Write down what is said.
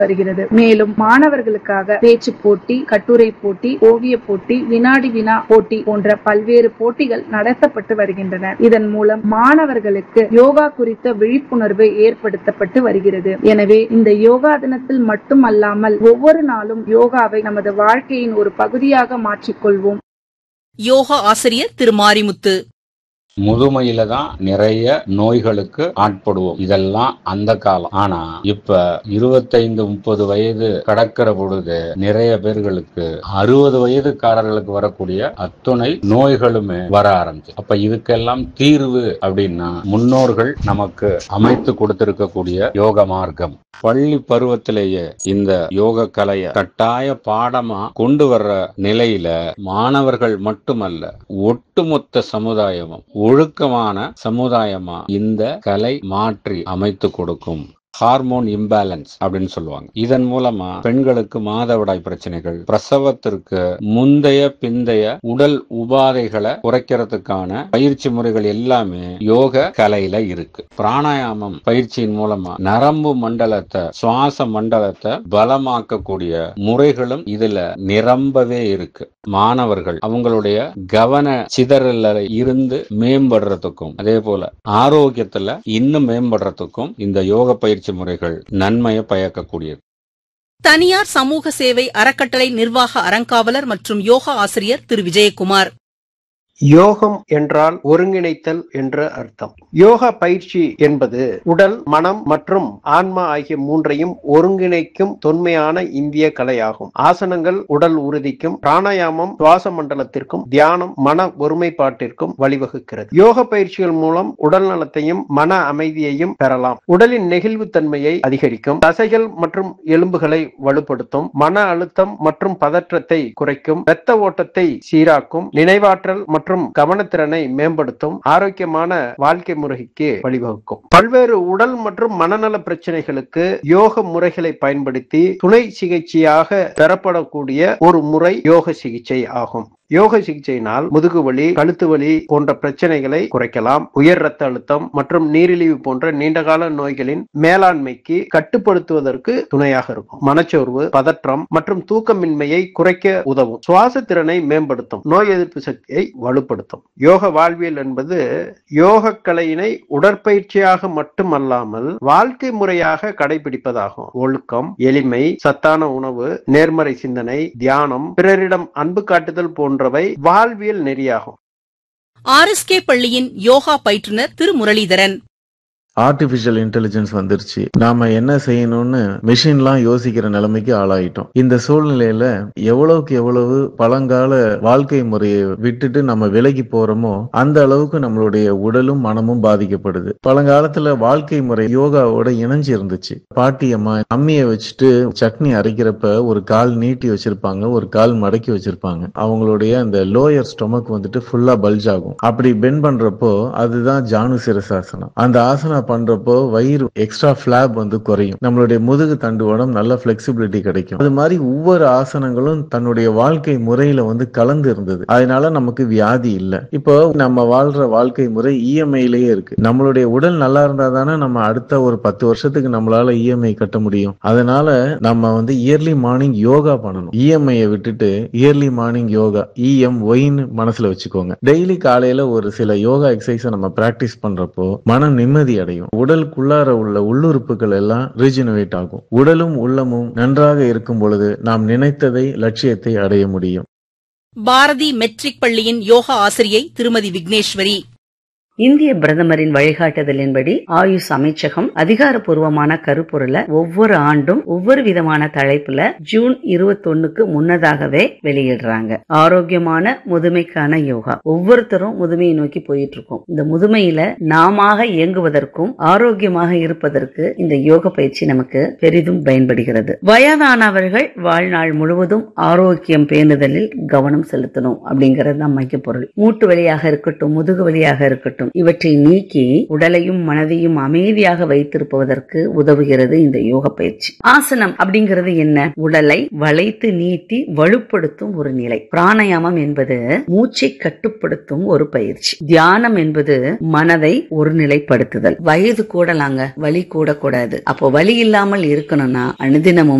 வருகிறது மேலும் மாணவர்களுக்காக பேச்சு போட்டி கட்டுரை போட்டி ஓவிய போட்டி வினாடி வினா போட்டி போன்ற பல்வேறு போட்டிகள் நடத்தப்பட்டு வருகின்றன இதன் மூலம் மாணவர்களுக்கு யோகா குறித்த விழிப்புணர்வு ஏற்படுத்தப்பட்டு வருகிறது எனவே இந்த யோகா தினத்தில் மட்டுமல்லாமல் ஒவ்வொரு நாளும் யோகாவை நமது வாழ்க்கையின் ஒரு பகுதியாக மாற்றிக்கொள்வோம் யோகா ஆசிரியர் திரு மாரிமுத்து முதுமையில தான் நிறைய நோய்களுக்கு ஆட்படுவோம் இதெல்லாம் அந்த காலம் ஆனா இப்ப இருபத்தைந்து முப்பது வயது கடக்கிற பொழுது நிறைய பேர்களுக்கு அறுபது வயதுக்காரர்களுக்கு வரக்கூடிய அத்துணை நோய்களுமே வர ஆரம்பிச்சு அப்ப இதுக்கெல்லாம் தீர்வு அப்படின்னா முன்னோர்கள் நமக்கு அமைத்து கொடுத்திருக்கக்கூடிய யோக மார்க்கம் பள்ளி பருவத்திலேயே இந்த யோக கலைய கட்டாய பாடமா கொண்டு வர்ற நிலையில மாணவர்கள் மட்டுமல்ல ஒட்டுமொத்த சமுதாயமும் ஒழுக்கமான சமுதாயமா இந்த கலை மாற்றி அமைத்து கொடுக்கும் ஹார்மோன் இம்பேலன்ஸ் அப்படின்னு சொல்லுவாங்க இதன் மூலமா பெண்களுக்கு மாதவிடாய் பிரச்சனைகள் பிரசவத்திற்கு முந்தைய பிந்தைய உடல் உபாதைகளை குறைக்கிறதுக்கான பயிற்சி முறைகள் எல்லாமே யோக கலையில இருக்கு பிராணாயாமம் பயிற்சியின் மூலமா நரம்பு மண்டலத்தை சுவாச மண்டலத்தை பலமாக்கக்கூடிய முறைகளும் இதுல நிரம்பவே இருக்கு மாணவர்கள் அவங்களுடைய கவன சிதறல இருந்து மேம்படுறதுக்கும் அதே போல ஆரோக்கியத்துல இன்னும் மேம்படுறதுக்கும் இந்த யோக பயிற்சி முறைகள் நன்மையை பயக்கக்கூடியது தனியார் சமூக சேவை அறக்கட்டளை நிர்வாக அறங்காவலர் மற்றும் யோகா ஆசிரியர் திரு விஜயகுமார் யோகம் என்றால் ஒருங்கிணைத்தல் என்ற அர்த்தம் யோகா பயிற்சி என்பது உடல் மனம் மற்றும் ஆன்மா ஆகிய மூன்றையும் ஒருங்கிணைக்கும் தொன்மையான இந்திய கலையாகும் ஆசனங்கள் உடல் உறுதிக்கும் பிராணாயாமம் சுவாச மண்டலத்திற்கும் தியானம் மன ஒருமைப்பாட்டிற்கும் வழிவகுக்கிறது யோக பயிற்சிகள் மூலம் உடல் நலத்தையும் மன அமைதியையும் பெறலாம் உடலின் நெகிழ்வுத்தன்மையை அதிகரிக்கும் தசைகள் மற்றும் எலும்புகளை வலுப்படுத்தும் மன அழுத்தம் மற்றும் பதற்றத்தை குறைக்கும் இரத்த ஓட்டத்தை சீராக்கும் நினைவாற்றல் மற்றும் கவனத்திறனை மேம்படுத்தும் ஆரோக்கியமான வாழ்க்கை முறைக்கு வழிவகுக்கும் பல்வேறு உடல் மற்றும் மனநல பிரச்சனைகளுக்கு யோக முறைகளை பயன்படுத்தி துணை சிகிச்சையாக பெறப்படக்கூடிய ஒரு முறை யோக சிகிச்சை ஆகும் யோக சிகிச்சையினால் முதுகு வலி கழுத்து வலி போன்ற பிரச்சனைகளை குறைக்கலாம் உயர் ரத்த அழுத்தம் மற்றும் நீரிழிவு போன்ற நீண்டகால நோய்களின் மேலாண்மைக்கு கட்டுப்படுத்துவதற்கு துணையாக இருக்கும் மனச்சோர்வு பதற்றம் மற்றும் தூக்கமின்மையை குறைக்க உதவும் சுவாச திறனை மேம்படுத்தும் நோய் எதிர்ப்பு சக்தியை வலுப்படுத்தும் யோக வாழ்வியல் என்பது யோக கலையினை உடற்பயிற்சியாக மட்டுமல்லாமல் வாழ்க்கை முறையாக கடைபிடிப்பதாகும் ஒழுக்கம் எளிமை சத்தான உணவு நேர்மறை சிந்தனை தியானம் பிறரிடம் அன்பு காட்டுதல் போன்றவை வாழ்வியல் நெறியாகும் ஆர்எஸ்கே பள்ளியின் யோகா பயிற்றுனர் திரு முரளிதரன் ஆர்டிபிஷியல் இன்டெலிஜென்ஸ் வந்துருச்சு நாம என்ன செய்யணும்னு மிஷின்லாம் யோசிக்கிற நிலைமைக்கு ஆளாயிட்டோம் இந்த சூழ்நிலையில எவ்வளவுக்கு எவ்வளவு பழங்கால வாழ்க்கை முறையை விட்டுட்டு நம்ம விலகி போறோமோ அந்த அளவுக்கு நம்மளுடைய உடலும் மனமும் பாதிக்கப்படுது பழங்காலத்துல வாழ்க்கை முறை யோகாவோட இணைஞ்சு இருந்துச்சு பாட்டியம்மா அம்மியை வச்சுட்டு சட்னி அரைக்கிறப்ப ஒரு கால் நீட்டி வச்சிருப்பாங்க ஒரு கால் மடக்கி வச்சிருப்பாங்க அவங்களுடைய அந்த லோயர் ஸ்டொமக் வந்துட்டு ஃபுல்லா பல்ஜ் ஆகும் அப்படி பெண்ட் பண்றப்போ அதுதான் ஜானு சிரசாசனம் அந்த ஆசனம் பண்றப்போ வயிறு எக்ஸ்ட்ரா ஃபிளாப் வந்து குறையும் நம்மளுடைய முதுகு தண்டுவடம் நல்ல பிளெக்சிபிலிட்டி கிடைக்கும் அது மாதிரி ஒவ்வொரு ஆசனங்களும் தன்னுடைய வாழ்க்கை முறையில வந்து கலந்து இருந்தது அதனால நமக்கு வியாதி இல்ல இப்போ நம்ம வாழ்ற வாழ்க்கை முறை இஎம்ஐலயே இருக்கு நம்மளுடைய உடல் நல்லா இருந்தா தானே நம்ம அடுத்த ஒரு பத்து வருஷத்துக்கு நம்மளால இஎம்ஐ கட்ட முடியும் அதனால நம்ம வந்து இயர்லி மார்னிங் யோகா பண்ணணும் இஎம்ஐயை விட்டுட்டு இயர்லி மார்னிங் யோகா இஎம் ஒயின்னு மனசுல வச்சுக்கோங்க டெய்லி காலையில ஒரு சில யோகா எக்ஸசைஸை நம்ம பிராக்டிஸ் பண்றப்போ மனம் நிம்மதி அடையும் உடலுக்குள்ளார உள்ள உள்ளுறுப்புகள் எல்லாம் ரீஜெனரேட் ஆகும் உடலும் உள்ளமும் நன்றாக இருக்கும் பொழுது நாம் நினைத்ததை லட்சியத்தை அடைய முடியும் பாரதி மெட்ரிக் பள்ளியின் யோகா ஆசிரியை திருமதி விக்னேஸ்வரி இந்திய பிரதமரின் வழிகாட்டுதலின்படி ஆயுஷ் அமைச்சகம் அதிகாரப்பூர்வமான கருப்பொருளை ஒவ்வொரு ஆண்டும் ஒவ்வொரு விதமான தலைப்புல ஜூன் இருபத்தொன்னுக்கு முன்னதாகவே வெளியிடுறாங்க ஆரோக்கியமான முதுமைக்கான யோகா ஒவ்வொருத்தரும் முதுமையை நோக்கி போயிட்டு இருக்கோம் இந்த முதுமையில நாம இயங்குவதற்கும் ஆரோக்கியமாக இருப்பதற்கு இந்த யோக பயிற்சி நமக்கு பெரிதும் பயன்படுகிறது வயதானவர்கள் வாழ்நாள் முழுவதும் ஆரோக்கியம் பேணுதலில் கவனம் செலுத்தணும் அப்படிங்கிறது தான் மைய பொருள் மூட்டு வழியாக இருக்கட்டும் முதுகு வழியாக இருக்கட்டும் அழுத்தம் இவற்றை நீக்கி உடலையும் மனதையும் அமைதியாக வைத்திருப்பதற்கு உதவுகிறது இந்த யோக பயிற்சி ஆசனம் அப்படிங்கிறது என்ன உடலை வளைத்து நீட்டி வலுப்படுத்தும் ஒரு நிலை பிராணாயாமம் என்பது மூச்சை கட்டுப்படுத்தும் ஒரு பயிற்சி தியானம் என்பது மனதை ஒருநிலைப்படுத்துதல் வயது கூடலாங்க வலி கூடக்கூடாது அப்போ வலி இல்லாமல் இருக்கணும்னா அனுதினமும்